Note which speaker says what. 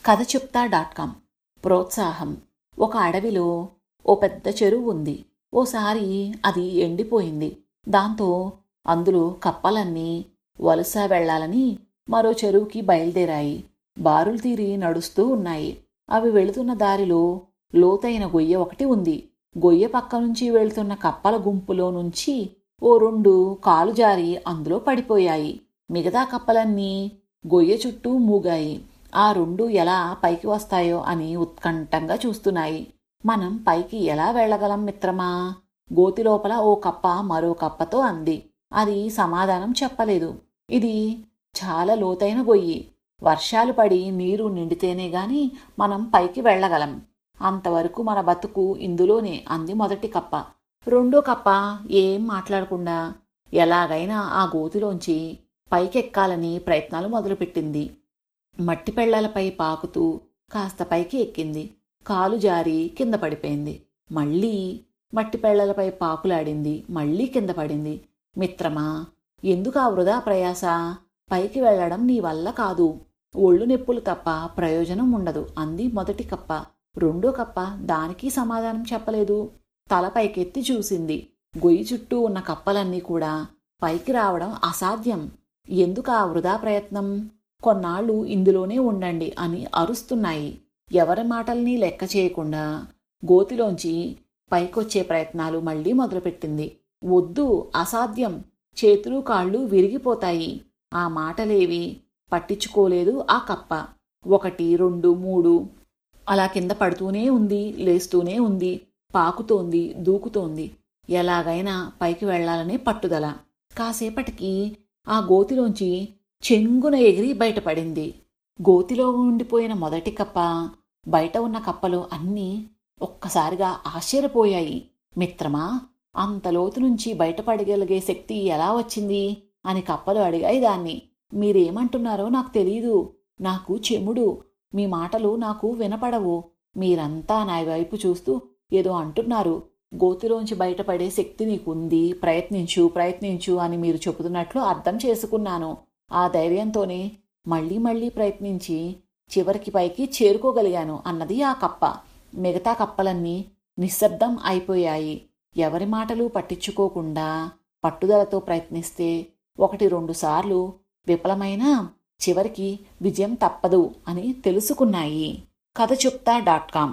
Speaker 1: కథ చెప్తా dot com ప్రోత్సాహం ఒక అడవిలో ఓ పెద్ద చెరువు ఉంది ఓసారి అది ఎండిపోయింది దాంతో అందులో కప్పలన్నీ వలస వెళ్ళాలని మరో చెరువుకి బయలుదేరాయి బారులు తీరి నడుస్తూ ఉన్నాయి అవి వెళుతున్న దారిలో లోతైన గొయ్య ఒకటి ఉంది గొయ్య పక్క నుంచి వెళ్తున్న కప్పల గుంపులో నుంచి ఓ రెండు కాలు జారి అందులో పడిపోయాయి మిగతా కప్పలన్నీ గొయ్య చుట్టూ మూగాయి ఆ రెండు ఎలా పైకి వస్తాయో అని ఉత్కంఠంగా చూస్తున్నాయి మనం పైకి ఎలా వెళ్ళగలం మిత్రమా గోతి లోపల ఓ కప్ప మరో కప్పతో అంది అది సమాధానం చెప్పలేదు ఇది చాలా లోతైన గొయ్యి వర్షాలు పడి నీరు నిండితేనే గాని మనం పైకి వెళ్ళగలం అంతవరకు మన బతుకు ఇందులోనే అంది మొదటి కప్ప రెండో కప్ప ఏం మాట్లాడకుండా ఎలాగైనా ఆ గోతిలోంచి పైకెక్కాలని ప్రయత్నాలు మొదలుపెట్టింది మట్టి పెళ్లలపై పాకుతూ కాస్త పైకి ఎక్కింది కాలు జారి కింద పడిపోయింది మళ్ళీ మట్టి పెళ్లలపై పాకులాడింది మళ్ళీ కింద పడింది మిత్రమా ఎందుకు ఆ వృధా ప్రయాస పైకి వెళ్లడం నీ వల్ల కాదు ఒళ్ళు నొప్పులు తప్ప ప్రయోజనం ఉండదు అంది మొదటి కప్ప రెండో కప్ప దానికి సమాధానం చెప్పలేదు తల పైకెత్తి చూసింది గొయ్యి చుట్టూ ఉన్న కప్పలన్నీ కూడా పైకి రావడం అసాధ్యం ఎందుకు ఆ వృధా ప్రయత్నం కొన్నాళ్ళు ఇందులోనే ఉండండి అని అరుస్తున్నాయి ఎవరి మాటల్ని లెక్క చేయకుండా గోతిలోంచి పైకొచ్చే ప్రయత్నాలు మళ్లీ మొదలుపెట్టింది వద్దు అసాధ్యం చేతులు కాళ్ళు విరిగిపోతాయి ఆ మాటలేవి పట్టించుకోలేదు ఆ కప్ప ఒకటి రెండు మూడు అలా కింద పడుతూనే ఉంది లేస్తూనే ఉంది పాకుతోంది దూకుతోంది ఎలాగైనా పైకి వెళ్లాలనే పట్టుదల కాసేపటికి ఆ గోతిలోంచి చెంగున ఎగిరి బయటపడింది గోతిలో ఉండిపోయిన మొదటి కప్ప బయట ఉన్న కప్పలు అన్నీ ఒక్కసారిగా ఆశ్చర్యపోయాయి మిత్రమా అంత లోతు నుంచి బయటపడగలిగే శక్తి ఎలా వచ్చింది అని కప్పలు అడిగాయి దాన్ని మీరేమంటున్నారో నాకు తెలీదు నాకు చెముడు మీ మాటలు నాకు వినపడవు మీరంతా నా వైపు చూస్తూ ఏదో అంటున్నారు గోతిలోంచి బయటపడే శక్తి నీకుంది ప్రయత్నించు ప్రయత్నించు అని మీరు చెబుతున్నట్లు అర్థం చేసుకున్నాను ఆ ధైర్యంతోనే మళ్ళీ మళ్ళీ ప్రయత్నించి చివరికి పైకి చేరుకోగలిగాను అన్నది ఆ కప్ప మిగతా కప్పలన్నీ నిశ్శబ్దం అయిపోయాయి ఎవరి మాటలు పట్టించుకోకుండా పట్టుదలతో ప్రయత్నిస్తే ఒకటి రెండు సార్లు విఫలమైన చివరికి విజయం తప్పదు అని తెలుసుకున్నాయి కథ చెప్తా డాట్ కామ్